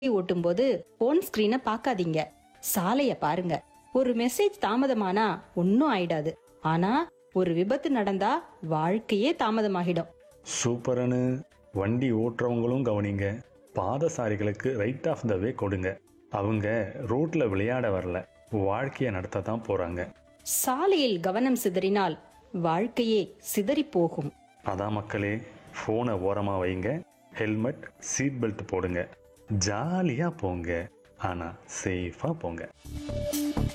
ஓட்டும்போது போன் ஸ்கிரீனை பார்க்காதீங்க சாலைய பாருங்க ஒரு மெசேஜ் தாமதமானா ஒன்னும் ஆயிடாது ஆனா ஒரு விபத்து நடந்தா வாழ்க்கையே தாமதமாகிடும் சூப்பரனு வண்டி ஓட்டுறவங்களும் கவனிங்க பாதசாரிகளுக்கு ரைட் ஆஃப் த வே கொடுங்க அவங்க ரோட்ல விளையாட வரல வாழ்க்கையை நடத்த தான் போறாங்க சாலையில் கவனம் சிதறினால் வாழ்க்கையே சிதறி போகும் அதான் மக்களே ஃபோனை ஓரமா வைங்க ஹெல்மெட் சீட் பெல்ட் போடுங்க ஜாலியா போங்க ஆனா சேஃபா போங்க